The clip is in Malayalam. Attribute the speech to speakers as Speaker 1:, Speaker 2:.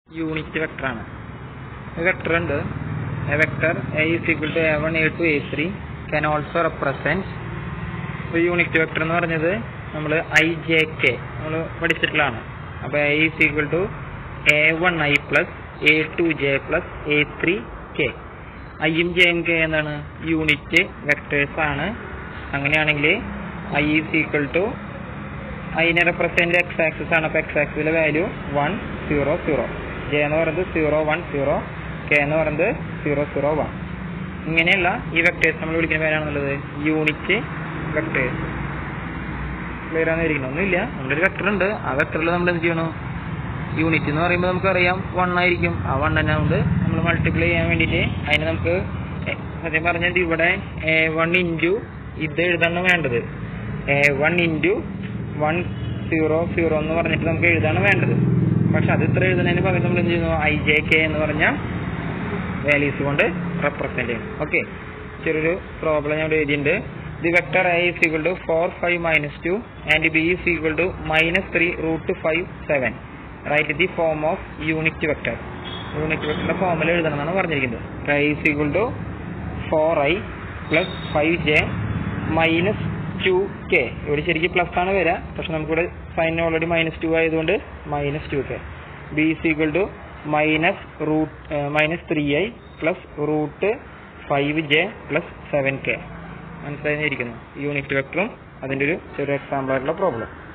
Speaker 1: യൂണിറ്റ് വെക്ടറാണ് വെക്ടർ ഉണ്ട് a vector a is equal to a1 a2 a3 can also represent ഒരു യൂണിറ്റ് വെക്ടർ എന്ന് പറഞ്ഞത് നമ്മൾ ഐ ജെ കെ നമ്മൾ പഠിച്ചിട്ടുള്ളതാണ് അപ്പോൾ I is equal to A one I plus A two J plus A three K ഐയും ജെയും കെ എന്താണ് യൂണിറ്റ് വെക്ടേഴ്സ് ആണ് അങ്ങനെയാണെങ്കിൽ ഐ ഈസ് ഈക്വൽ ടു അതിനെ റെപ്രസെന്റ് എക്സ് ആക്സിസ് ആണ് അപ്പോൾ എക്സ് ആക്സിസിലെ value one zero zero J എന്ന് പറയുന്നത് സീറോ വൺ സീറോ കെ എന്ന് പറയുന്നത് സീറോ സീറോ വൺ ഇങ്ങനെയുള്ള ഈ വെക്ടേഴ്സ് നമ്മൾ വിളിക്കുന്ന പേരാണെന്നുള്ളത് യൂണിറ്റ് വെക്ടേഴ്സ് ക്ലിയർ ആണെന്ന് ഇരിക്കണം ഒന്നുമില്ല നമ്മളൊരു വെക്ടർ ഉണ്ട് ആ വെക്ടറിൽ നമ്മൾ എന്ത് ചെയ്യണം യൂണിറ്റ് എന്ന് പറയുമ്പോൾ നമുക്കറിയാം വൺ ആയിരിക്കും ആ വൺ തന്നെ കൊണ്ട് നമ്മൾ മൾട്ടിപ്ലൈ ചെയ്യാൻ വേണ്ടിയിട്ട് അതിന് നമുക്ക് എ- സത്യം പറഞ്ഞത് ഇവിടെ എ വൺ ഇൻറ്റു ഇത് എഴുതാണ് വേണ്ടത് A one into one zero zero എന്ന് പറഞ്ഞിട്ട് നമുക്ക് എഴുതാണ് വേണ്ടത് പക്ഷെ അത് ഇത്ര എഴുതുന്നതിന് പകരം നമ്മൾ എന്ത് ചെയ്യുന്നു ഐ ജെ കെ എന്ന് പറഞ്ഞ വാല്യൂസ് കൊണ്ട് റെപ്രസെന്റ് ചെയ്യും ഓക്കെ ചെറിയൊരു പ്രോബ്ലം ഞാൻ ഇവിടെ എഴുതിയിട്ടുണ്ട് the vector I is equal to four five minus two and B is equal to minus three root five seven right the form of unit vector unit വെക്ടറിന്റെ ഫോമിൽ എഴുതണം എന്നാണ് പറഞ്ഞിരിക്കുന്നത് I is equal to four I plus five J minus two K ഇവിടെ ശരിക്കും പ്ലസ് ആണ് വരിക പക്ഷെ നമുക്കിവിടെ സൈൻ ഓൾറെഡി മൈനസ് ടു ആയതുകൊണ്ട് minus two K B is equal to minus root minus three I plus root five J plus seven K മനസ്സിലായിരിക്കുന്നു യൂണിറ്റ് വെക്ടറും അതിൻ്റെ ഒരു ചെറിയ എക്സാമ്പിൾ ആയിട്ടുള്ള പ്രോബ്ലം